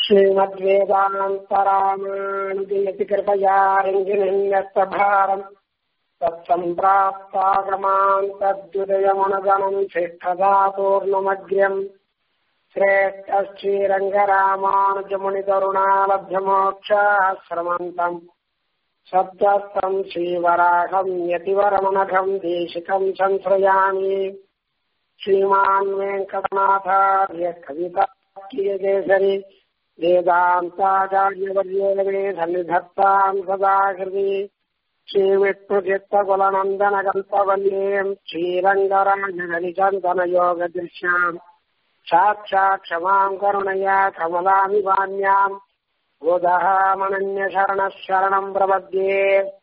श्रीमद्वेदान्तरामानुजयति कृपया रञ्जनिन्यस्तभारम् तत्सम्प्राप्तागमान् तद्युदयमनुगणम् शिष्ठधातोर्णमग्र्यम् श्रेष्ठश्रीरङ्गरामानुजमुनितरुणालभ्यमोक्षाश्रमन्तम् सत्यस्तम् श्रीवराहम् यतिवरमनघम् देशिकम् संश्रयामि श्रीमान् वेङ्कटनाथार्य कविताकेसरि वेदान्ताचार्यवर्यो मे सन्निधत्ताम् सदा हृदि श्रीविष्णुचित्तकुलनन्दनकल्पवल्लीम् श्रीरङ्गराजगनिचन्दनयोगदृश्याम् साक्षात् क्षमाम् करुणया कमलामिवान्याम् गोदहामनन्यशरणः शरणम् प्रपद्ये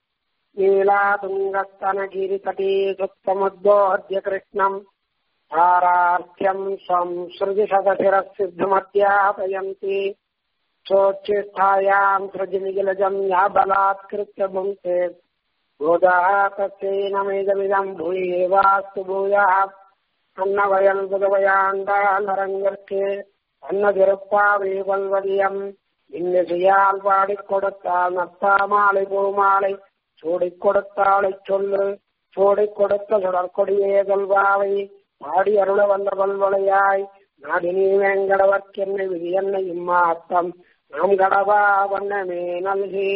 नीलातुङ्गस्तनगिरितटी सुप्तमुद्बोध्य कृष्णम् तारार्थ्यम् स्वम् सृजिशतशिरः सिद्धमध्यापयन्ति चोच्चिष्ठायाम् सृजिनिखिलजम् या बलात्कृत्य भुङ्क्ते गोदः तस्यै नमेदमिदम् भूयेवास्तु भूयः அன்னவயல் புதுவையாண்டால் அரங்கற்கு அன்னதிருப்பாவை வல்வதியம் இன்னிசையால் பாடிக் கொடுத்தால் நத்தாமாலை பூமாலை சூடிக் கொடுத்தாளை சொல்லு சூடிக் கொடுத்த சுடற்கொடியே சொல்வாவை பாடி அருள வந்த பல்வளையாய் நாடினி வேங்கடவர்க்கென்னை விதி என்ன இம்மாத்தம் நாம் கடவா வண்ணமே நல்கி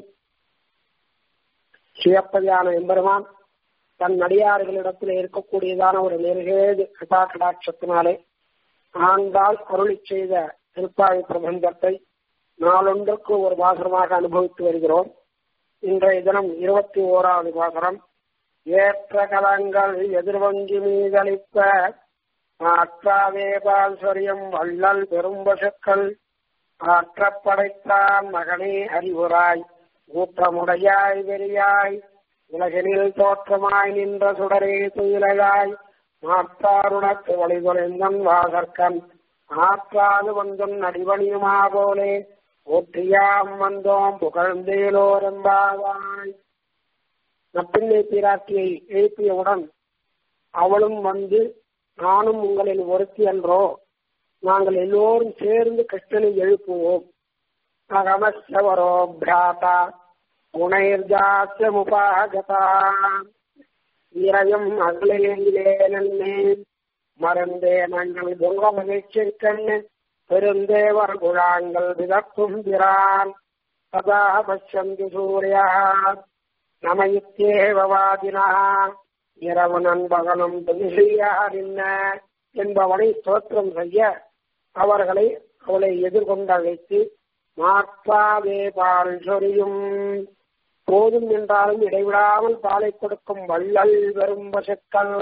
சிவப்பதியான எம்பெருமான் தன் நடிகார்களிடத்தில் இருக்கக்கூடியதான ஒரு நெருகேது கிருபா கடாட்சத்தினாலே ஆண்டால் அருளி செய்த திருப்பாவை பிரபந்தத்தை நாளொன்றுக்கு ஒரு பாசனமாக அனுபவித்து வருகிறோம் இன்றைய தினம் இருபத்தி ஓராவது பாசனம் ஏற்ற கலங்கள் எதிர்வங்கி மீதளிப்ப ஆற்றாவே பால் சொரியம் வள்ளல் பெரும்பசுக்கள் ஆற்றப்படைத்தான் மகனே அறிவுராய் ஊற்றமுடையாய் வெறியாய் உலகினில் தோற்றமாய் நின்ற சுடரே துயிலாய் மாற்றாருணத்து வழிதொழிந்தன் வாசற்கண் ஆற்றாது வந்தன் அடிபணியுமா போலே ஒற்றியாம் வந்தோம் புகழ்ந்தேலோரெம்பாவாய் நப்பிள்ளை பிராட்டியை எழுப்பியவுடன் அவளும் வந்து நானும் உங்களில் ஒருத்தி என்றோ நாங்கள் எல்லோரும் சேர்ந்து கிருஷ்ணனை எழுப்புவோம் அகமஸ்வரோ பிராதா குணைர்ஜாசமுபாகதா இறையும் அகலையிலே மறந்தே நாங்கள் பொங்க மகிழ்ச்சிக்கண்ணு பெருந்தேவர் குழாங்கள் விதப்பும் பிரான் சதா பஷ்யந்து சூரியா நமயித்தேவவாதினா இரவு நண்பகலும் துணியாரின்ன என்பவனை தோற்றம் செய்ய அவர்களை அவளை எதிர்கொண்டு அழைத்து மாற்றாவே பால் சொரியும் போதும் என்றாலும் இடைவிடாமல் பாலை கொடுக்கும் வள்ளல் வெறும் பசுக்கள்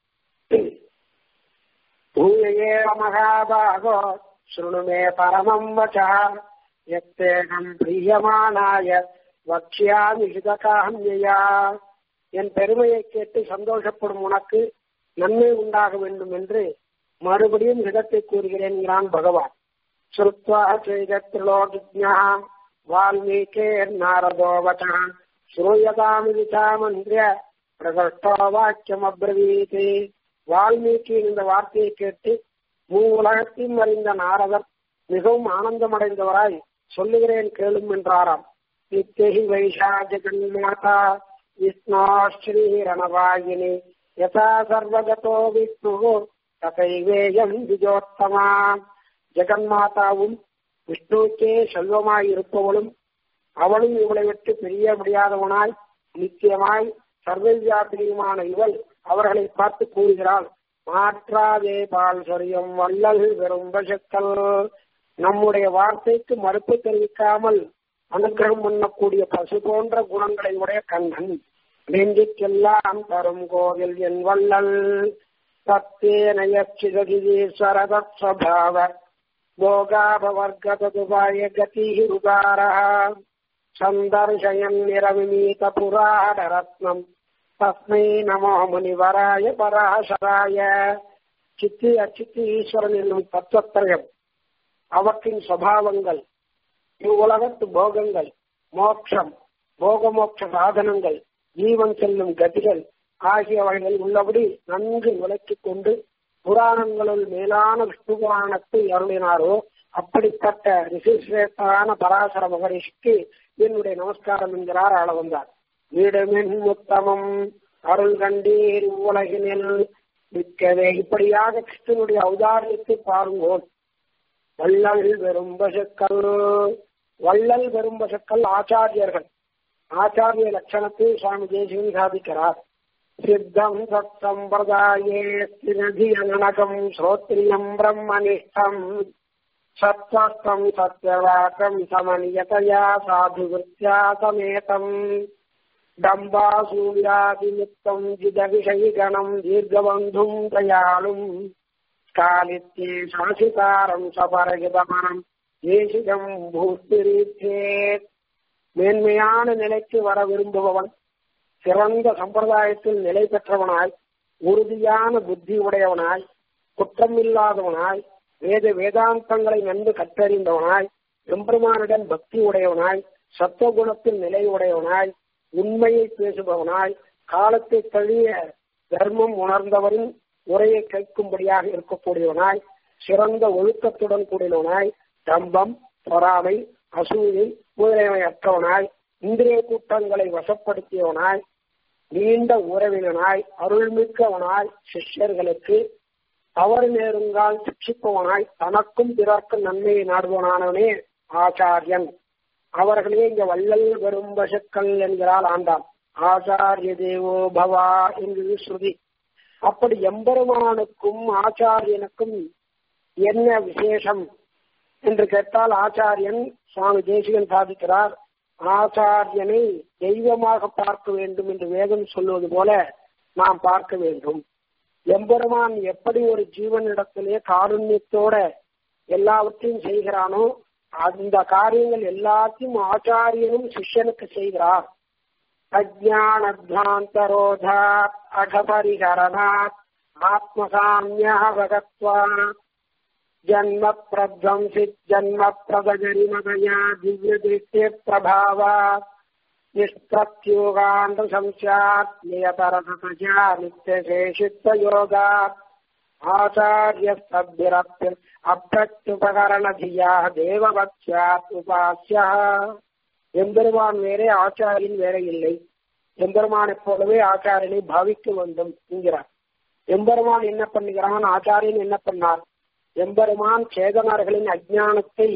பூயையே மகாபாகோ சுருணுமே பரமம் வச்சா எத்தேகம் பிரியமானாய வக்ஷியாமி ஹிதகாமியா என் பெருமையை கேட்டு சந்தோஷப்படும் உனக்கு நன்மை உண்டாக வேண்டும் என்று மறுபடியும் ஹிதத்தை கூறுகிறேன் பகவான் श्रुत्वा चैदत्रिलोकिज्ञः वाल्मीकेर्नारदो वचः श्रूयतामिति चामन्त्र्य பிரகஷ்டோ வாக்கியம் அப்ரவீதி வால்மீகியின் இந்த வார்த்தையை கேட்டு மூ உலகத்தையும் அறிந்த நாரதர் மிகவும் ஆனந்தமடைந்தவராய் சொல்லுகிறேன் கேளும் என்றாராம் நித்தியகி வைஷா ஜெகன்மாதா விஷ்ணோ ஸ்ரீரணவாயினி யதா சர்வகதோ விஷ்ணு ததைவேயம் விஜோத்தமா ஜெகன்மாதாவும் விஷ்ணுவுக்கே செல்வமாய் இருப்பவளும் அவளும் இவளை விட்டு பிரிய முடியாதவனாய் நித்தியமாய் சர்வவியாபிரியுமான இவள் அவர்களை பார்த்து கூறுகிறாள் மாற்றாதே பால் சொரியம் வள்ளல் வெறும் பசுக்கள் நம்முடைய வார்த்தைக்கு மறுப்பு தெரிவிக்காமல் அனுகிரகம் பண்ணக்கூடிய பசு போன்ற குணங்களை உடைய கண்ணன் நெஞ்சுக்கெல்லாம் தரும் கோவில் என் வள்ளல் தத்தேனயச்சிதீஸ்வர தத்ஸ்வபாவ भोगापवर्गतदुपाय गतिः उदारः सन्दर्शयन् निरविमीतपुराणरत्नम् तस्मै नमो முனிவராய பராசராய சித்தி அச்சித்தி ஈஸ்வரன் என்னும் தத்துவத்திரயம் அவற்றின் சுவாவங்கள் இவ்வுலகத்து போகங்கள் மோட்சம் போகமோட்ச சாதனங்கள் ஜீவன் செல்லும் கதிகள் ஆகியவைகள் உள்ளபடி நன்கு விளக்கிக் கொண்டு புராணங்களுள் மேலான விஷ்ணு புராணத்தை அருளினாரோ அப்படிப்பட்ட ரிஷிஸ்ரேஷ்டான பராசர மகரிஷிக்கு என்னுடைய நமஸ்காரம் என்கிறார் ஆள வந்தார் வீடுமென் உத்தமம் அருள் கண்டீர் உலகினில் மிக்கவே இப்படியாக கிருஷ்ணனுடைய ஔதாரியத்தை பாருங்கோள் வள்ளல் வெறும் பசுக்கள் வள்ளல் வெறும் பசுக்கள் ஆச்சாரியர்கள் ஆச்சாரிய லட்சணத்தை சுவாமி தேசிகன் சாதிக்கிறார் சித்தம் சத் சம்பிரதாயே ஸ்திரதியனகம் ஸ்ரோத்ரியம் பிரம்மனிஷ்டம் சத்வஸ்தம் சத்யவாக்கம் சமனியதையா சாதுவிருத்தியா சமேதம் டம்பாசூயாதிமுக்தம் ஜிதவிஷயிகணம் தீர்க்கபந்தும் தயாளும் காலித்தே சாசிதாரம் சபரகிதமரம் தேசிகம் பூஸ்திரீச்சேத் மேன்மையான நிலைக்கு வர விரும்புபவன் சிறந்த சம்பிரதாயத்தில் நிலை பெற்றவனாய் உறுதியான புத்தி உடையவனாய் குற்றமில்லாதவனாய் வேத வேதாந்தங்களை நன்கு கற்றறிந்தவனாய் எம்பெருமானிடம் பக்தி உடையவனாய் சத்துவகுணத்தில் நிலை உடையவனாய் உண்மையை பேசுபவனாய் காலத்தை தழிய தர்மம் உணர்ந்தவரின் உரையை கேட்கும்படியாக இருக்கக்கூடியவனாய் சிறந்த ஒழுக்கத்துடன் கூடியவனாய் தம்பம் பொறாமை அசூயை முதலியவை அற்றவனாய் இந்திரிய கூட்டங்களை வசப்படுத்தியவனாய் நீண்ட உறவினனாய் அருள்மிக்கவனாய் சிஷ்யர்களுக்கு தவறு நேருங்கால் சிக்ஷிப்பவனாய் தனக்கும் பிறர்க்கும் நன்மையை நாடுவனானவனே ஆச்சாரியன் அவர்களே இங்க வள்ளல் வரும் பசுக்கள் என்கிறாள் ஆண்டாள் ஆச்சாரிய தேவோ பவா என்று ஸ்ருதி அப்படி எம்பெருமானுக்கும் ஆச்சாரியனுக்கும் என்ன விசேஷம் என்று கேட்டால் ஆச்சாரியன் சுவாமி தேசிகன் சாதிக்கிறார் ஆச்சாரியனை தெய்வமாக பார்க்க வேண்டும் என்று வேதம் சொல்வது போல நாம் பார்க்க வேண்டும் எம்பெருமான் எப்படி ஒரு ஜீவனிடத்திலே காருண்யத்தோட எல்லாவற்றையும் செய்கிறானோ அந்த காரியங்கள் எல்லாத்தையும் ஆச்சாரியனும் சிஷ்யனுக்கு செய்கிறார் அஜானத்வாந்தரோதா அகபரிகரணாத் ஆத்மசாமியா பகத்வா ஜன்ம பிரத்வம்சி ஜன்ம பிரதகரிமதயா திவ்ய திருஷ்டே பிரபாவா நிஷ்பிரத்யோகாந்த சம்சாத் நியதரசதஜா நித்தியசேஷித்த யோகா ஆச்சாரிய சபிரப்தி அப்பிரத்யுபகரணதியா தேவபக்ஷாத் உபாசியா எம்பெருமான் வேறே ஆச்சாரியன் வேற இல்லை எம்பெருமானைப் போலவே ஆச்சாரியனை பாவிக்க வேண்டும் என்கிறார் எம்பெருமான் என்ன பண்ணுகிறான் ஆச்சாரியன் என்ன பண்ணார் எம்பெருமான் சேதனர்களின் அஜானத்தை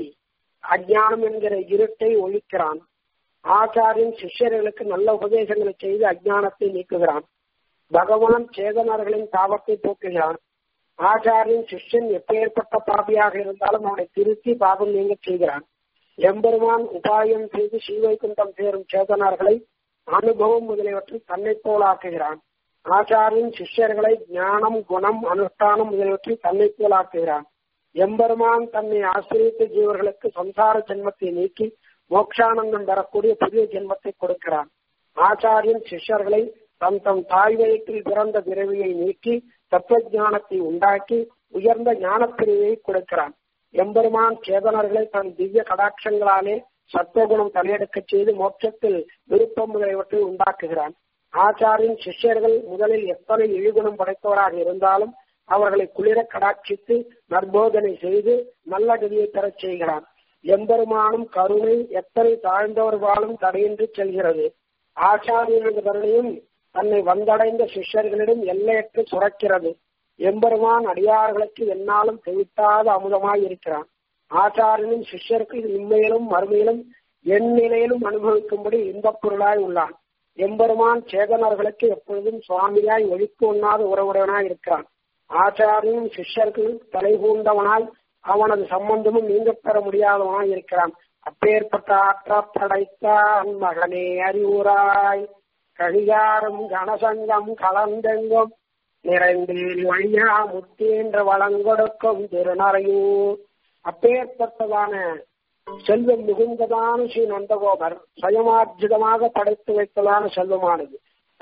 அஜானம் என்கிற இருட்டை ஒழிக்கிறான் ஆச்சாரியன் சிஷ்யர்களுக்கு நல்ல உபதேசங்களை செய்து அஜானத்தை நீக்குகிறான் பகவான் சேதனர்களின் தாபத்தை போக்குகிறான் ஆச்சாரியன் சிஷ்யன் எப்பேற்பட்ட பாபியாக இருந்தாலும் அவனை திருத்தி பாபம் நீங்க செய்கிறான் எம்பெருமான் உபாயம் செய்து ஸ்ரீவைகுண்டம் சேரும் சேதனர்களை அனுபவம் முதலியவற்றில் தன்னை போலாக்குகிறான் ஆச்சாரியின் சிஷ்யர்களை ஞானம் குணம் அனுஷ்டானம் முதலியவற்றில் தன்னை போலாக்குகிறான் எம்பெருமான் தன்னை ஆசிரியத்த ஜீவர்களுக்கு சம்சார ஜென்மத்தை நீக்கி மோக்ஷானந்தம் பெறக்கூடிய புதிய ஜென்மத்தை கொடுக்கிறான் ஆச்சாரியன் சிஷ்யர்களை தம் தம் தாய் வயிற்றில் பிறந்த பிறவியை நீக்கி தத்துவ ஞானத்தை உண்டாக்கி உயர்ந்த ஞானப்பிரிவை கொடுக்கிறான் எம்பெருமான் சேதனர்களை தன் திவ்ய கடாட்சங்களாலே சத்துவகுணம் தலையெடுக்கச் செய்து மோட்சத்தில் விருப்பம் முதலியவற்றை உண்டாக்குகிறான் ஆச்சாரின் சிஷ்யர்கள் முதலில் எத்தனை இழிகுணம் படைத்தவராக இருந்தாலும் அவர்களை குளிர கடாட்சித்து நற்போதனை செய்து நல்ல கதியை பெறச் செய்கிறான் எம்பெருமானும் கருணை எத்தனை தாழ்ந்தவர்களாலும் தடையின்றி செல்கிறது ஆச்சாரியனது கருணையும் தன்னை வந்தடைந்த சிஷ்யர்களிடம் எல்லையற்று சுரக்கிறது எம்பெருமான் அடியார்களுக்கு என்னாலும் தெவிட்டாத அமுதமாய் இருக்கிறான் ஆச்சாரியனும் சிஷ்யருக்கு இம்மையிலும் மறுமையிலும் என் நிலையிலும் அனுபவிக்கும்படி இன்பப் பொருளாய் உள்ளான் எம்பெருமான் சேதனர்களுக்கு எப்பொழுதும் சுவாமியாய் ஒழிக்கு ஒண்ணாத உறவுடையவனாய் இருக்கிறான் ஆச்சாரியனும் சிஷ்யர்களும் தலைகூண்டவனாய் அவனது சம்பந்தமும் நீங்க பெற முடியாதவனாய் இருக்கிறான் அப்பேற்பட்ட ஆற்ற படைத்தான் மகனே அறிவுராய் கழிகாரும் கனசங்கம் கலந்தெங்கும் நிறைந்தேறி வழியா முத்தி என்று வளங்கொடுக்கும் திருநறையூர் அப்பேற்பட்டதான செல்வம் மிகுந்ததான ஸ்ரீ நந்தகோபர் சுயமார்ஜிதமாக படைத்து வைத்ததான செல்வமானது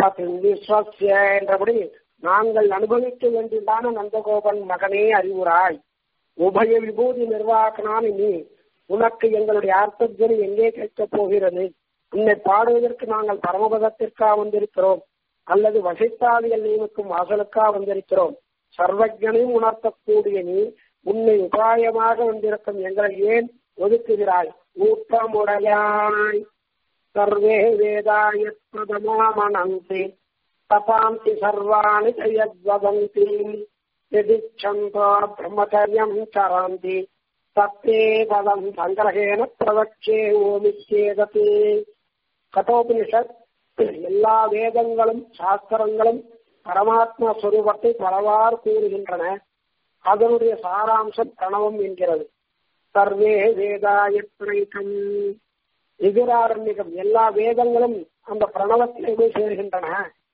விஸ்வசிய என்றபடி நாங்கள் அனுபவிக்க வேண்டியதான நந்தகோபன் மகனே அறிவுராய் உபய விபூதி நிர்வாகனான நீ உனக்கு எங்களுடைய அர்த்தஜனை எங்கே கேட்கப் போகிறது உன்னை பாடுவதற்கு நாங்கள் பரமபதத்திற்காக வந்திருக்கிறோம் அல்லது வசித்தாதிகள் நியமிக்கும் வாசலுக்காக வந்திருக்கிறோம் சர்வஜனையும் உணர்த்தக்கூடிய நீ உன்னை உபாயமாக வந்திருக்கும் எங்களை ஏன் ஒதுக்குகிறாய் ஊற்றமுடையாய் சர்வே வேதாய பிரதமாமனந்தி தபாந்தி சர்வாணி ஜயத்வதந்தி यदिच्छन्तो ब्रह्मचर्यम् चरन्ति तत्ते पदम् सङ्ग्रहेण प्रवक्ष्ये ஓமிச்சேதத்து கட்டோபனிஷத் எல்லா வேதங்களும் சாஸ்திரங்களும் பரமாத்மா சுரூபத்தை பலவாறு கூறுகின்றன அதனுடைய சாராம்சம் பிரணவம் என்கிறது சர்வே வேதாய பிரணயிக்கம் எதிராரண்யகம் எல்லா வேதங்களும் அந்த பிரணவத்திலே போய் சேர்கின்றன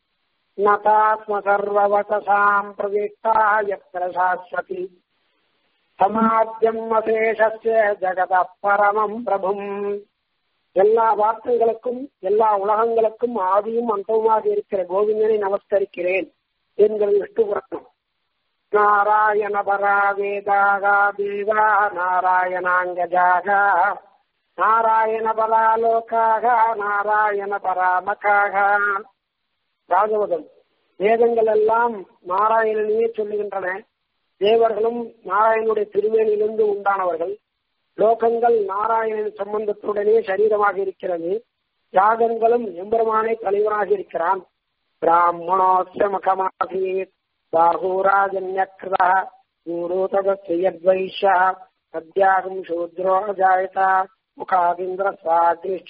நதாத்ம சர்வவசாம் பிரவேக்தா எத்திர சாஸ்வதி சமாத்தியம் அசேஷஸ்ய ஜகத பரமம் பிரபும் எல்லா வார்த்தைகளுக்கும் எல்லா உலகங்களுக்கும் ஆதியும் அந்தவுமாக இருக்கிற கோவிந்தனை நமஸ்கரிக்கிறேன் என்கிறது விஷ்ணு புராணம் நாராயண பரா வேதாக தேவா நாராயணாங்கஜாக நாராயண பலாலோக்காக நாராயண பராமக்காக பாகவதம் வேதங்கள் எல்லாம் நாராயணனையே சொல்லுகின்றன தேவர்களும் நாராயணனுடைய திருமேனிலிருந்து உண்டானவர்கள் லோகங்கள் நாராயணன் சம்பந்தத்துடனே சரீரமாக இருக்கிறது யாகங்களும் எம்பெருமானே தலைவராக இருக்கிறான் பிராமணோத்சமகமாசீத் பாகூராஜன்யக்ரதா குரு ததஸ்யத்வைஷா சத்யாகம் சூத்ரோ ஜாயத முகாதிந்திர சுவாகிருஷ்ட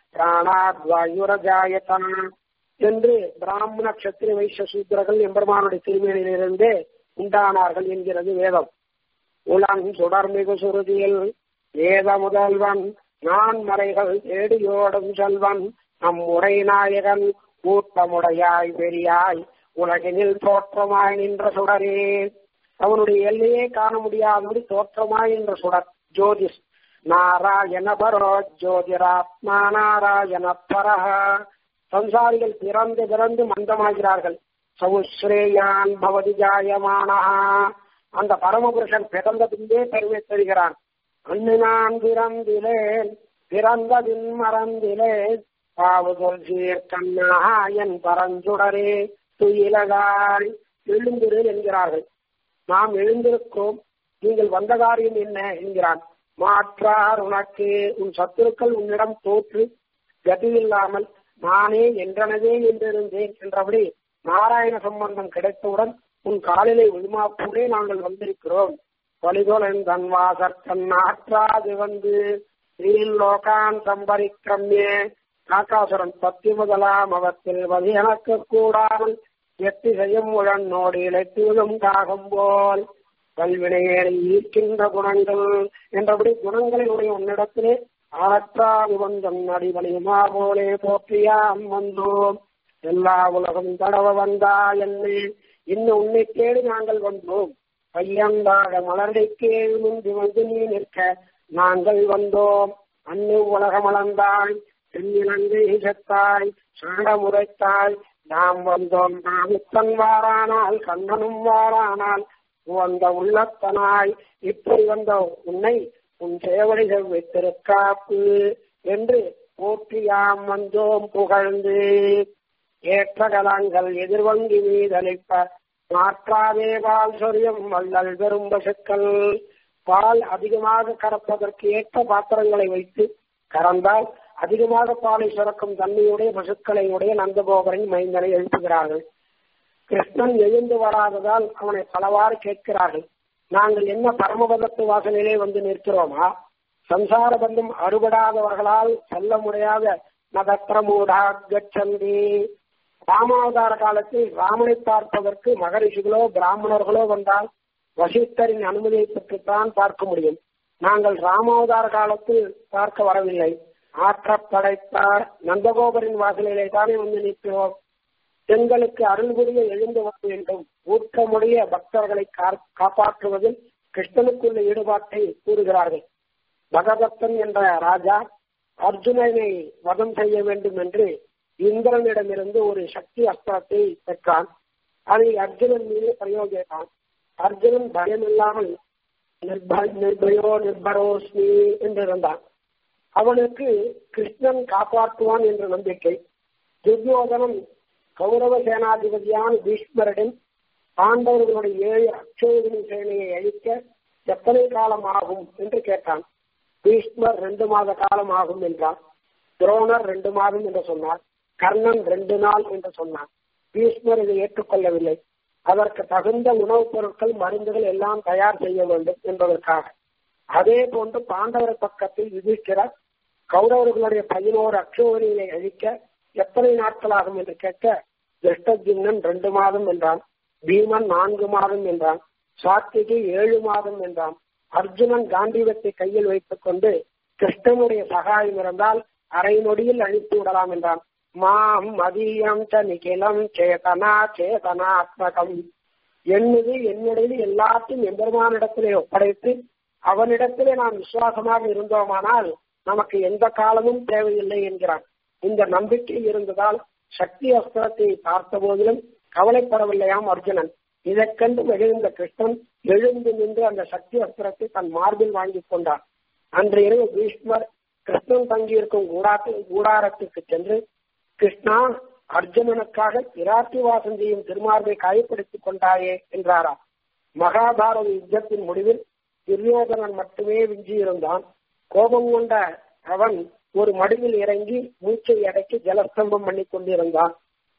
பிராணாத்வாயுரஜாயதான் என்று பிராமண கஷத்திரி வைஷ்ய சூத்திரர்கள் எம்பெருமானுடைய திருமேனிலிருந்தே உண்டானார்கள் என்கிறது வேதம் உலன் சுடர்மிகு சுருதியில் வேத முதல்வன் நான் மறைகள் தேடியோடும் செல்வன் நம் உரை நாயகன் கூட்டமுடையாய் பெரியாய் உலகினில் தோற்றமாய் நின்ற சுடரே அவனுடைய எல்லையே காண முடியாதபடி தோற்றமாய் நின்ற சுடர் ஜோதிஷ் நாராயண பரோ ஜோதிராத்மா நாராயண பரஹ சம்சாரிகள் பிறந்து பிறந்து மந்தமாகிறார்கள் சவுஸ்ரேயான் பவதி ஜாயமானா அந்த பரமபுருஷன் பிறந்த பின்பே பெருமை தருகிறான் அன்னு நான் பிறந்திலேன் பிறந்ததின் மறந்திலேன் பாவுதொல் சீர்கண்ணா என் பரஞ்சுடரே துயிலகாய் எழுந்திரு என்கிறார்கள் நாம் எழுந்திருக்கோம் நீங்கள் வந்த காரியம் என்ன என்கிறான் மாற்றார் உனக்கு உன் சத்துருக்கள் உன்னிடம் தோற்று கதியில்லாமல் நானே என்றனவே என்றிருந்தேன் என்றபடி நாராயண சம்பந்தம் கிடைத்தவுடன் உன் காலிலை விழுமாப்பூரே நாங்கள் வந்திருக்கிறோம் வலிதோலன் தன் வாசற்கண் ஆற்றாது வந்து லோகான் சம்பரிக்கிரம்யே காக்காசுரன் பத்தி முதலாம் அவத்தில் வது எனக்கு கூடாமல் எட்டி செய்யும் உழன்னோடு இழைத்துவதும் காகம் போல் கல்வினையேறி ஈர்க்கின்ற குணங்கள் என்றபடி குணங்களினுடைய உன்னிடத்திலே ஆற்றாது வந்தம் அடிவழியுமா போலே போற்றியாம் வந்தோம் எல்லா உலகம் தடவ வந்தா என்னை இன்னும் உன்னை தேடி நாங்கள் வந்தோம் பையந்தாக மலர்டைக்கே முந்தி வந்து நீ நிற்க நாங்கள் வந்தோம் அன்னு உலகம் அளந்தாய் தென்னிலங்கை செத்தாய் சாடமுறைத்தாய் நாம் வந்தோம் நாமுத்தன் வாரானால் கண்ணனும் வாரானால் வந்த உள்ளத்தனாய் இப்படி வந்த உன்னை உன் சேவடிகள் வைத்திருக்காப்பு என்று போற்றியாம் வந்தோம் புகழ்ந்து ஏற்ற கலங்கள் எதிர்வங்கி மீதளிப்ப மாற்றாதே பால் சொரியம் வள்ளல் பெரும் பசுக்கள் பால் அதிகமாக கறப்பதற்கு ஏற்ற பாத்திரங்களை வைத்து கறந்தால் அதிகமாக பாலை சுரக்கும் தன்மையுடைய பசுக்களை உடைய நந்தகோபரின் மைந்தனை எழுப்புகிறார்கள் கிருஷ்ணன் எழுந்து வராததால் அவனை பலவாறு கேட்கிறார்கள் நாங்கள் என்ன பரமபதத்து வாசலிலே வந்து நிற்கிறோமா சம்சார பந்தம் அறுபடாதவர்களால் செல்ல முடியாத நதத்திரமூடா கச்சந்தி ராமாவதார காலத்தில் ராமனை பார்ப்பதற்கு மகரிஷிகளோ பிராமணர்களோ வந்தால் வசிஷ்டரின் அனுமதியை பெற்றுத்தான் பார்க்க முடியும் நாங்கள் ராமாவதார காலத்தில் பார்க்க வரவில்லை ஆற்ற படைத்தார் நந்தகோபரின் வாசலிலே தானே வந்து நிற்கிறோம் எங்களுக்கு அருள் புரிய எழுந்து வர வேண்டும் ஊக்கமுடைய பக்தர்களை காப்பாற்றுவதில் கிருஷ்ணனுக்குள்ள ஈடுபாட்டை கூறுகிறார்கள் பகதத்தன் என்ற ராஜா அர்ஜுனனை வதம் செய்ய வேண்டும் என்று இந்திரனிடமிருந்து ஒரு சக்தி அஸ்திரத்தை பெற்றான் அதை அர்ஜுனன் மீது பிரயோகித்தான் அர்ஜுனன் பயமில்லாமல் நிர்பயோ நிர்பரோஸ்மி என்றிருந்தான் அவனுக்கு கிருஷ்ணன் காப்பாற்றுவான் என்ற நம்பிக்கை துரியோதனன் கௌரவ சேனாதிபதியான பீஷ்மரிடம் பாண்டவர்களுடைய ஏழு அக்ஷோகினி சேனையை அழிக்க எத்தனை காலம் ஆகும் என்று கேட்டான் பீஷ்மர் ரெண்டு மாத காலம் ஆகும் என்றார் துரோணர் ரெண்டு மாதம் என்று சொன்னார் கர்ணன் ரெண்டு நாள் என்று சொன்னார் பீஷ்மர் இதை ஏற்றுக்கொள்ளவில்லை அதற்கு தகுந்த உணவுப் பொருட்கள் மருந்துகள் எல்லாம் தயார் செய்ய வேண்டும் என்பதற்காக அதே போன்று பாண்டவர் பக்கத்தில் யுதிஷ்டிரர் கௌரவர்களுடைய பதினோரு அக்ஷோரியை அழிக்க எத்தனை நாட்கள் ஆகும் என்று கேட்க திருஷ்டஜிம்னன் ரெண்டு மாதம் என்றான் பீமன் நான்கு மாதம் என்றான் சாத்திகி ஏழு மாதம் என்றான் அர்ஜுனன் காண்டீவத்தை கையில் வைத்துக் கொண்டு கிருஷ்ணனுடைய சகாயம் இருந்தால் அரை நொடியில் அழித்து விடலாம் என்றான் மாம் மதியம் ச நிகிலம் சேதனா சேதனாத்மகம் என்னது என்னுடைய எல்லாத்தையும் எம்பெருமானிடத்திலே ஒப்படைத்து அவனிடத்திலே நாம் விசுவாசமாக இருந்தோமானால் நமக்கு எந்த காலமும் தேவையில்லை என்கிறான் இந்த நம்பிக்கை இருந்ததால் சக்தி அஸ்திரத்தை பார்த்த போதிலும் கவலைப்படவில்லையாம் அர்ஜுனன் இதைக் கண்டு மகிழ்ந்த கிருஷ்ணன் எழுந்து நின்று அந்த சக்தி அஸ்திரத்தை தன் மார்பில் வாங்கிக் கொண்டார் அன்று இரவு பீஷ்மர் கிருஷ்ணன் தங்கியிருக்கும் கூடாரத்து கூடாரத்திற்கு சென்று கிருஷ்ணா அர்ஜுனனுக்காக பிராட்டி வாசம் செய்யும் திருமார்பை காயப்படுத்திக் கொண்டாயே என்றாராம் மகாபாரத யுத்தத்தின் முடிவில் துரியோதனன் மட்டுமே விஞ்சியிருந்தான் கோபம் கொண்ட அவன் ஒரு மடுவில் இறங்கி மூச்சை அடக்கி ஜலஸ்தம்பம் பண்ணி கொண்டிருந்தான்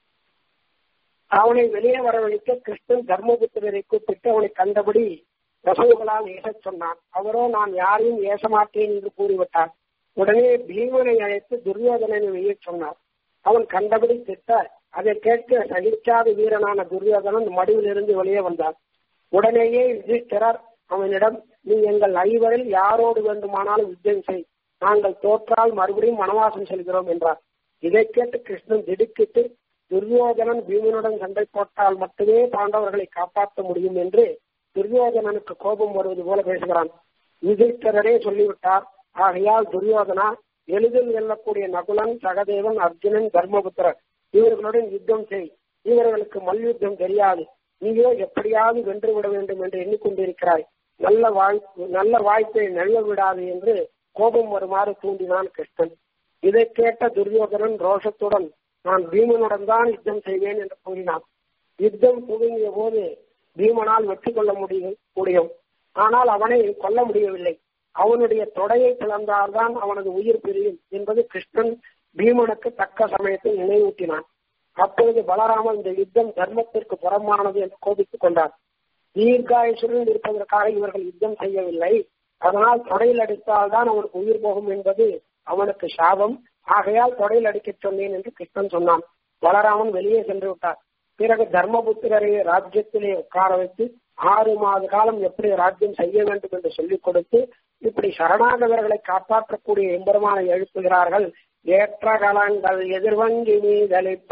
அவனை வெளியே வரவழைக்க கிருஷ்ணன் தர்மபுத்திரரை கூப்பிட்டு அவனை கண்டபடி ரசகுகளால் ஏசச் சொன்னான் அவரோ நான் யாரையும் ஏச மாட்டேன் என்று கூறிவிட்டார் உடனே பீமனை அழைத்து துரியோதனனை வெய்யச் சொன்னார் அவன் கண்டபடி திட்ட அதை கேட்க சகிக்காத வீரனான துரியோதனன் மடுவிலிருந்து வெளியே வந்தான் உடனேயே யுதிஷ்டிரர் அவனிடம் நீ எங்கள் ஐவரில் யாரோடு வேண்டுமானாலும் யுத்தம் செய் நாங்கள் தோற்றால் மறுபடியும் வனவாசம் செல்கிறோம் என்றார் இதை கேட்டு கிருஷ்ணன் திடுக்கிட்டு துரியோதனன் பீமனுடன் சண்டை போட்டால் மட்டுமே பாண்டவர்களை காப்பாற்ற முடியும் என்று துரியோதனனுக்கு கோபம் வருவது போல பேசுகிறான் யுதிஷ்டரே சொல்லிவிட்டார் ஆகையால் துரியோதனா எளிதில் வெல்லக்கூடிய நகுலன் சகதேவன் அர்ஜுனன் தர்மபுத்திரர் இவர்களுடன் யுத்தம் செய் இவர்களுக்கு மல்யுத்தம் தெரியாது நீயோ எப்படியாவது வென்று விட வேண்டும் என்று எண்ணிக்கொண்டிருக்கிறாய் நல்ல வாய்ப்பு நல்ல வாய்ப்பை நழுவ விடாது என்று கோபம் வருமாறு தூண்டினான் கிருஷ்ணன் இதை கேட்ட துரியோதனன் ரோஷத்துடன் நான் பீமனுடன் தான் யுத்தம் செய்வேன் என்று கூறினான் யுத்தம் துவங்கிய போது பீமனால் வெற்றி கொள்ள முடியும் முடியும் ஆனால் அவனை கொல்ல முடியவில்லை அவனுடைய தொடையை பிளந்தால்தான் அவனது உயிர் பிரியும் என்பது கிருஷ்ணன் பீமனுக்கு தக்க சமயத்தில் நினைவூட்டினான் அப்பொழுது பலராமன் இந்த யுத்தம் தர்மத்திற்கு புறமானது என்று கோபித்துக் கொண்டார் தீர்காயுசுடன் இருப்பதற்காக இவர்கள் யுத்தம் செய்யவில்லை அதனால் தொடையில் அடித்தால் தான் அவனுக்கு உயிர் போகும் என்பது அவனுக்கு சாபம் ஆகையால் தொடையில் அடிக்கச் சொன்னேன் என்று கிருஷ்ணன் சொன்னான் பலராமன் வெளியே சென்று விட்டார் பிறகு தர்மபுத்திரரை ராஜ்யத்திலே உட்கார வைத்து ஆறு மாத காலம் எப்படி ராஜ்யம் செய்ய வேண்டும் என்று சொல்லிக் கொடுத்து இப்படி சரணாகதர்களை காப்பாற்றக்கூடிய எம்பெருமானை எழுப்புகிறார்கள் ஏற்ற கலங்கள் எதிர்வங்கி மீதளிப்ப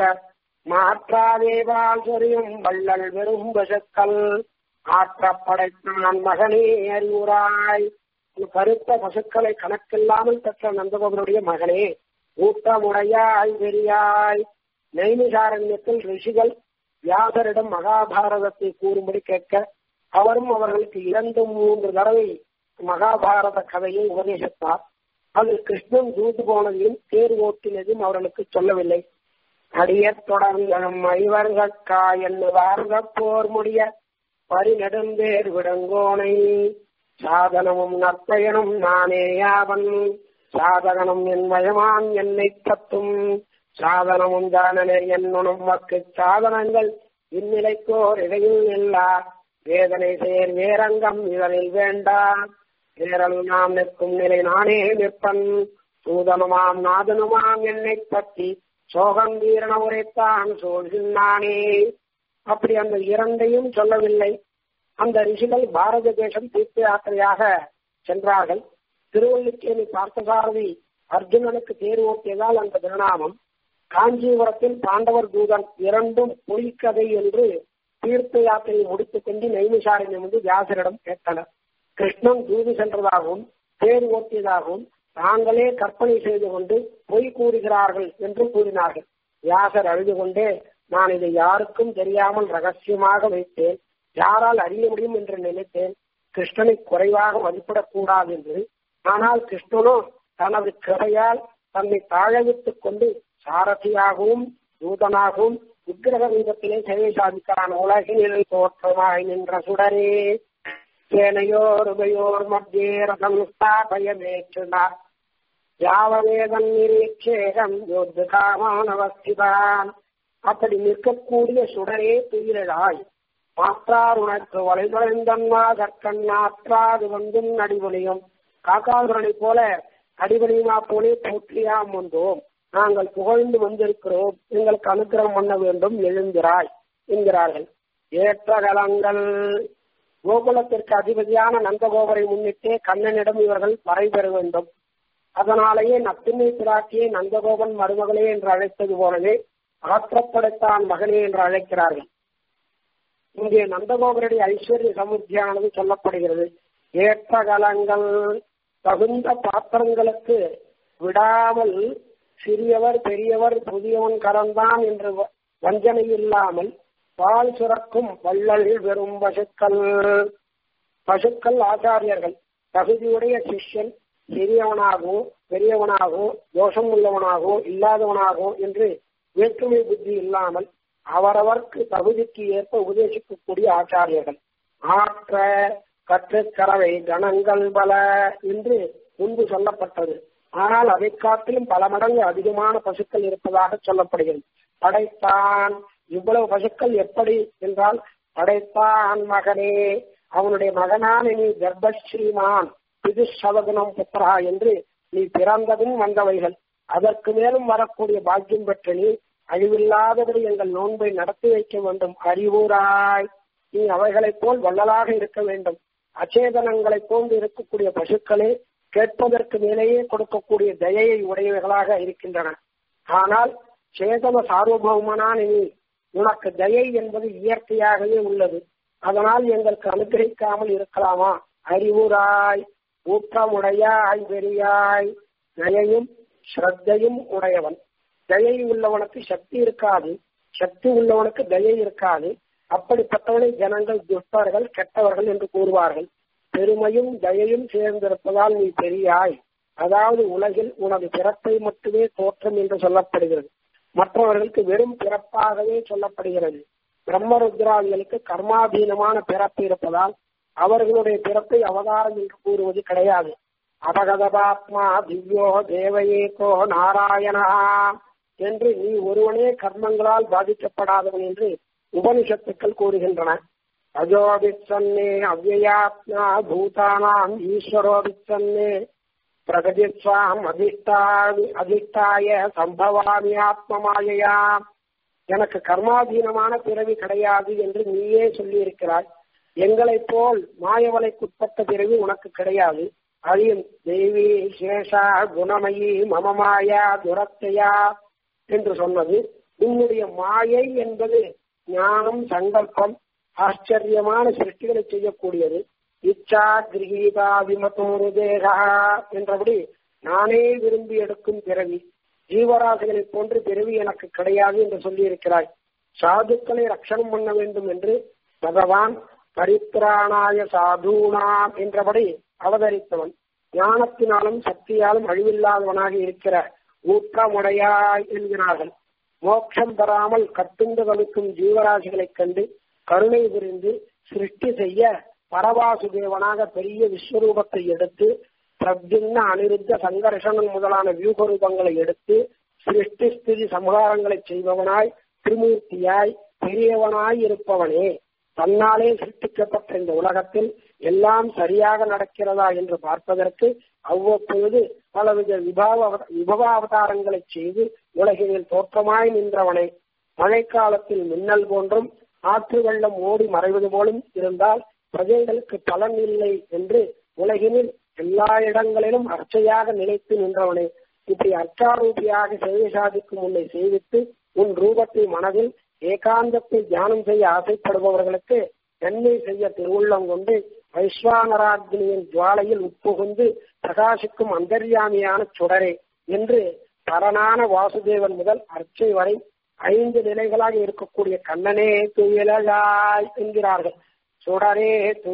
மாற்றாதேவால் சொரியும் வள்ளல் வெறும் பசுக்கள் ஆற்ற படைத்தான் மகனே அறிவுராய் கருத்த பசுக்களை கணக்கில்லாமல் பெற்ற நந்தகோபனுடைய மகனே ஊட்டமுடையாய் பெரியாய் நைமிசாரண்யத்தில் ரிஷிகள் வியாசரிடம் மகாபாரதத்தை கூறும்படி கேட்க அவரும் அவர்களுக்கு இரண்டு மூன்று தடவை மகாபாரத கதையை உபதேசித்தார் அது கிருஷ்ணன் தூது போனதையும் தேர் ஓட்டினதையும் அவர்களுக்கு சொல்லவில்லை அடியத் தொடர்ந்தும் ஐவர்கக்கா என்னுவார்க போர் முடிய பரிநெடுந்தேர் விடங்கோனை சாதனமும் நற்பயனும் நானே யாவன் சாதகனும் என் மயமான் என்னை கத்தும் சாதனமும் தானனே என்னும் மக்கு சாதனங்கள் இந்நிலைக்கோர் இடையில் இல்லா வேதனை சேர் வேரங்கம் இதனில் வேண்டா வேரல் நாம் நிற்கும் நிலை நானே நிற்பன் சூதனுமாம் நாதனுமாம் என்னை பற்றி சோகம் வீரன உரைத்தான் சோழ்கின்றானே அப்படி அந்த இரண்டையும் சொல்லவில்லை அந்த ரிஷிகள் பாரத தேசம் தீர்த்த யாத்திரையாக சென்றார்கள் திருவள்ளிக்கேணி பார்த்தசாரதி அர்ஜுனனுக்கு தேர் ஓட்டியதால் அந்த திருநாமம் காஞ்சிபுரத்தில் பாண்டவர் தூதன் இரண்டும் பொய்க்கதை என்று தீர்த்த யாத்திரையை முடித்துக் கொண்டு நைமிசாரண்யம் வந்து வியாசரிடம் கேட்டனர் கிருஷ்ணன் தூது சென்றதாகவும் தேர் ஓட்டியதாகவும் தாங்களே கற்பனை செய்து கொண்டு பொய் கூறுகிறார்கள் என்று கூறினார்கள் வியாசர் அழுது கொண்டே நான் இதை யாருக்கும் தெரியாமல் ரகசியமாக வைத்தேன் யாரால் அறிய முடியும் என்று நினைத்தேன் கிருஷ்ணனை குறைவாக மதிப்பிடக்கூடாது என்று ஆனால் கிருஷ்ணனோ தனது கிரையால் தன்னை தாழவித்துக் கொண்டு சாரதியாகவும் தூதனாகவும் விக்கிரக ரூபத்திலே சேவை சாதிக்கிறான் உலகினில் தோற்றமாய் நின்ற சுடரே சேனையோருபயோர் மத்தியே ரதம் ஸ்தாபயமேற்றுனா யாவவேதம் நிரீட்சேகம் யோத்து காமானவஸ்திதான் அப்படி நிற்கக்கூடிய சுடரே துயிலாய் மாற்றார் உனக்கு வளைவளைந்தன்மா கற்கண்ணாற்றாது வந்தும் நடிபொழியும் காக்காசுரனை போல அடிபணியுமா போலே போற்றியாம் வந்தோம் நாங்கள் புகழ்ந்து வந்திருக்கிறோம் எங்களுக்கு அனுகிரகம் பண்ண வேண்டும் எழுந்திராய் என்கிறார்கள் ஏற்றகலங்கள் கோகுலத்திற்கு அதிபதியான நந்தகோபரை முன்னிட்டே கண்ணனிடம் இவர்கள் வரை பெற வேண்டும் அதனாலேயே நப்பின்னை பிராட்டியை நந்தகோபன் மருமகளே என்று அழைத்தது போலவே ஆற்றப்படைத்தான் மகனே என்று அழைக்கிறார்கள் இங்கே நந்தகோபருடைய ஐஸ்வர்ய சமுத்தியானது சொல்லப்படுகிறது ஏற்ற கலங்கள் தகுந்த பாத்திரங்களுக்கு விடாமல் சிறியவர் பெரியவர் புதியவன் கரந்தான் என்று வஞ்சனை இல்லாமல் பால் சுரக்கும் வள்ளல் வெறும் பசுக்கள் பசுக்கள் ஆச்சாரியர்கள் தகுதியுடைய சிஷ்யன் சிறியவனாகவோ பெரியவனாகவோ தோஷம் உள்ளவனாகவோ இல்லாதவனாகவோ என்று வேற்றுமை புத்தி இல்லாமல் அவரவர்க்கு தகுதிக்கு ஏற்ப உபதேசிக்கக்கூடிய ஆச்சாரியர்கள் ஆற்ற கற்றுக்கறவை கணங்கள் பல என்று முன்பு சொல்லப்பட்டது ஆனால் அதை காட்டிலும் பல மடங்கு அதிகமான பசுக்கள் இருப்பதாக சொல்லப்படுகிறது படைத்தான் இவ்வளவு பசுக்கள் எப்படி என்றால் படைத்தான் மகனே அவனுடைய மகனான நீ கர்ப்பஸ்ரீமான் இது சவகுணம் புத்திரா என்று நீ பிறந்ததும் வந்தவைகள் அதற்கு மேலும் வரக்கூடிய பாக்கியம் பெற்ற நீ அழிவில்லாதபடி எங்கள் நோன்பை நடத்தி வைக்க வேண்டும் அறிவுராய் நீ அவைகளைப் போல் வள்ளலாக இருக்க வேண்டும் அச்சேதனங்களைப் போன்று இருக்கக்கூடிய பசுக்களே கேட்பதற்கு மேலேயே கொடுக்கக்கூடிய தயையை உடையவைகளாக இருக்கின்றன ஆனால் சேதன சார்வபௌமனான நீ உனக்கு தயை என்பது இயற்கையாகவே உள்ளது அதனால் எங்களுக்கு அனுகிரகிக்காமல் இருக்கலாமா அறிவுராய் ஊற்றமுடையாய் பெரியாய் தயையும் ஸ்ரத்தையும் உடையவன் தயை உள்ளவனுக்கு சக்தி இருக்காது சக்தி உள்ளவனுக்கு தயை இருக்காது அப்படிப்பட்டவனை ஜனங்கள் துஷ்டர்கள் கெட்டவர்கள் என்று கூறுவார்கள் பெருமையும் தயையும் சேர்ந்திருப்பதால் நீ பெரியாய் அதாவது உலகில் உனது பிறப்பை மட்டுமே தோற்றம் என்று சொல்லப்படுகிறது மற்றவர்களுக்கு வெறும் பிறப்பாகவே சொல்லப்படுகிறது பிரம்மருத்ராதிகளுக்கு கர்மாதீனமான பிறப்பு இருப்பதால் அவர்களுடைய பிறப்பை அவதாரம் என்று கூறுவது கிடையாது அபகதபாத்மா திவ்யோ தேவயேகோ நாராயணா என்று நீ ஒருவனே கர்மங்களால் பாதிக்கப்படாதவன் என்று உபனிஷத்துக்கள் கூறுகின்றன அஜோபிச்சன்னே அவ்வயாத்மா பூதானாம் ஈஸ்வரோபிச்சன்னே பிரகதிஸ்வாம் அதிஷ்டா அதிஷ்டாய சம்பவாமி ஆத்மமாயையா எனக்கு கர்மாதீனமான பிறவி கிடையாது என்று நீயே சொல்லி இருக்கிறாய் எங்களைப் போல் மாயவலைக்குட்பட்ட பிறவி உனக்கு கிடையாது அழியும் தேவி சேஷா குணமயி மமமாயா துரத்தையா என்று சொன்னது உன்னுடைய மாயை என்பது ஞானம் சங்கல்பம் ஆச்சரியமான சிருஷ்டிகளை செய்யக்கூடியது இச்சா கிரகீதா விமதோரு தேகா என்றபடி நானே விரும்பி எடுக்கும் பிறவி ஜீவராசிகளைப் போன்று பிறவி எனக்கு கிடையாது என்று சொல்லி இருக்கிறாய் சாதுக்களை ரட்சணம் பண்ண வேண்டும் என்று பகவான் பரித்ராணாய சாதுனாம் என்றபடி அவதரித்தவன் ஞானத்தினாலும் சக்தியாலும் அழிவில்லாதவனாக இருக்கிற ஊற்றமுடையாய் என்கிறார்கள் மோட்சம் பெறாமல் கட்டுண்டு கவிக்கும் ஜீவராசிகளைக் கண்டு கருணை புரிந்து சிருஷ்டி செய்ய பரவாசுதேவனாக பெரிய விஸ்வரூபத்தை எடுத்து பிரத்யுன்ன அனிருத்த சங்கர்ஷணன் முதலான வியூக ரூபங்களை எடுத்து சிருஷ்டி ஸ்திதி சம்ஹாரங்களை செய்பவனாய் திருமூர்த்தியாய் பெரியவனாய் இருப்பவனே தன்னாலே சிருஷ்டிக்கப்பட்ட இந்த உலகத்தில் எல்லாம் சரியாக நடக்கிறதா என்று பார்ப்பதற்கு அவ்வப்பொழுது பலவித விபாவ விபவாவதாரங்களை செய்து உலகில் தோற்றமாய் நின்றவனே மழைக்காலத்தில் மின்னல் போன்றும் ஆற்று வெள்ளம் ஓடி மறைவது போலும் இருந்தால் பிரஜைகளுக்கு பலன் இல்லை என்று உலகினில் எல்லா இடங்களிலும் அர்ச்சையாக நிலைத்து நின்றவனே இப்படி அர்ச்சாரூபியாக சேவை சாதிக்கும் உன்னை சேவித்து உன் ரூபத்தை மனதில் ஏகாந்தத்தை தியானம் செய்ய ஆசைப்படுபவர்களுக்கு நன்மை செய்ய திருவுள்ளம் கொண்டு வைஸ்வானராக்னியின் ஜுவாலையில் உட்புகுந்து பிரகாசிக்கும் அந்தர்யாமியான சுடரே என்று பரனான வாசுதேவன் முதல் அர்ச்சை வரை ஐந்து நிலைகளாக இருக்கக்கூடிய கண்ணனே துயிலாய் என்கிறார்கள் சுடரே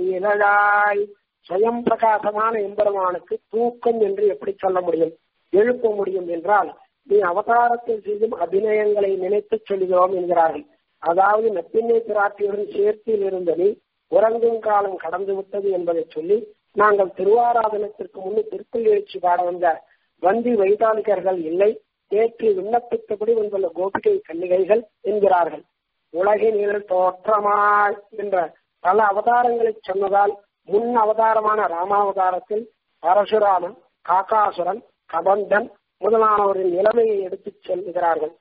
துயிலாய் சுயம் பிரகாசமான எம்பெருமானுக்கு தூக்கம் என்று எப்படி சொல்ல முடியும் எழுப்ப முடியும் என்றால் நீ அவதாரத்தில் செய்யும் அபிநயங்களை நினைத்து சொல்கிறோம் என்கிறார்கள் அதாவது நப்பின்னை பிராட்டியுடன் சேர்த்தில் இருந்த நீ உறங்கும் காலம் கடந்து விட்டது என்பதை சொல்லி நாங்கள் திருவாராதனத்திற்கு முன்னு திருப்பள்ளி எழுச்சி பாட வந்த வந்தி வைதாலிகர்கள் இல்லை நேற்று விண்ணப்பித்தபடி வந்துள்ள கோபிகை கன்னிகைகள் என்கிறார்கள் உலகினில் தோற்றமாய் என்ற பல அவதாரங்களை சொன்னதால் முன் அவதாரமான ராமாவதாரத்தில் பரசுராமன் காக்காசுரன் கபந்தன் முதலானவரின் நிலைமையை எடுத்துச் செல்கிறார்கள்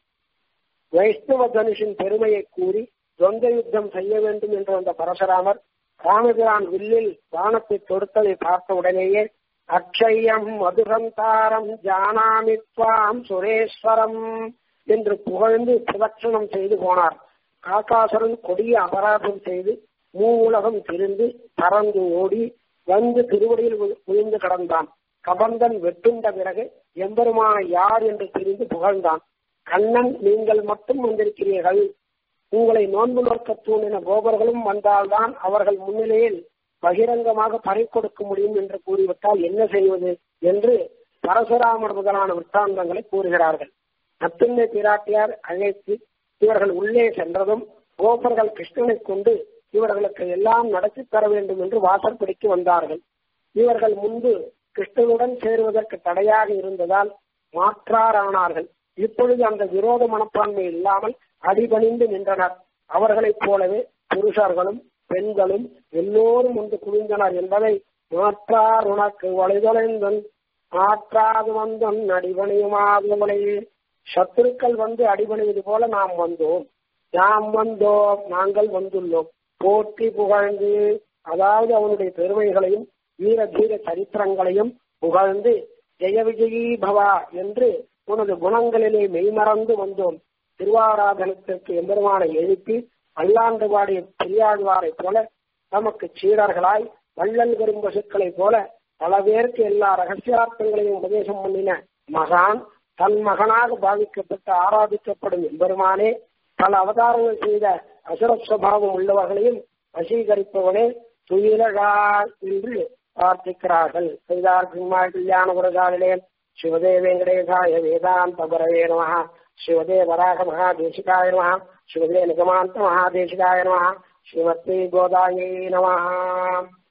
வைஷ்ணவ தனுஷின் பெருமையை கூறி சொந்த யுத்தம் செய்ய வேண்டும் என்று வந்த பரசுராமர் ராமபிரான் வில்லில் வானத்தை தொடுத்ததை பார்த்த உடனேயே அக்ஷயம் மதுகந்தாரம் ஜானாமி துவாம் சுரேஸ்வரம் என்று புகழ்ந்து பிரதட்சணம் செய்து போனார் காக்காசுரன் கொடிய அபராதம் செய்து மூ உலகம் திரிந்து பறந்து ஓடி வந்து திருவடியில் விழுந்து கடந்தான் கபந்தன் வெட்டுண்ட பிறகு எம்பெருமான யார் என்று தெரிந்து புகழ்ந்தான் கண்ணன் நீங்கள் மட்டும் வந்திருக்கிறீர்கள் உங்களை நோன்பு நோக்க தூண்டின கோபர்களும் வந்தால்தான் அவர்கள் முன்னிலையில் பகிரங்கமாக பறை கொடுக்க முடியும் என்று கூறிவிட்டால் என்ன செய்வது என்று பரசுராமர் முதலான விற்த்தாந்தங்களை கூறுகிறார்கள் நப்பின்னை பிராட்டியார் அழைத்து இவர்கள் உள்ளே சென்றதும் கோபர்கள் கிருஷ்ணனை கொண்டு இவர்களுக்கு எல்லாம் நடத்தி தர வேண்டும் என்று வாசற்படிக்கு வந்தார்கள் இவர்கள் முன்பு கிருஷ்ணனுடன் சேருவதற்கு தடையாக இருந்ததால் மாற்றாரானார்கள் இப்பொழுது அந்த விரோத மனப்பான்மை இல்லாமல் அடிபணிந்து நின்றனர் அவர்களைப் போலவே புருஷர்களும் பெண்களும் எல்லோரும் வந்து குவிந்தனர் என்பதை மாற்றார் உனக்கு வழிதொலைந்தன் மாற்றாது வந்தன் அடிபணியுமாதவளே சத்துருக்கள் வந்து அடிபணிவது போல நாம் வந்தோம் நாம் வந்தோம் நாங்கள் வந்துள்ளோம் போற்றி புகழ்ந்து அதாவது அவனுடைய பெருமைகளையும் வீர தீர சரித்திரங்களையும் புகழ்ந்து ஜெய விஜயீ பவா என்று உனது குணங்களிலே மெய்மறந்து வந்தோம் திருவாராதனத்திற்கு எம்பெருமானை எழுப்பி பல்லாண்டு பாடிய பெரியாழ்வாரை போல நமக்கு சீடர்களாய் வள்ளல் பெரும்பசுக்களைப் போல பல பேருக்கு எல்லா ரகசியார்த்தங்களையும் உபதேசம் பண்ணின மகான் தன் மகனாக பாவிக்கப்பட்டு ஆராதிக்கப்படும் எம்பெருமானே பல அவதாரங்கள் செய்த அசுரஸ்வபாவம் உள்ளவர்களையும் வசீகரிப்பவனே துயிலகா என்று பிரார்த்திக்கிறார்கள் செய்தார் சிம்மாய் கல்யாண குரகாலிலே சிவதே வெங்கடேசாய வேதாந்த குரவே நம சிவதே வராக மகாதேசிகாய நம சிவதே நிகமாந்த மகாதேசிகாய நம ஸ்ரீமதி கோதாயை நம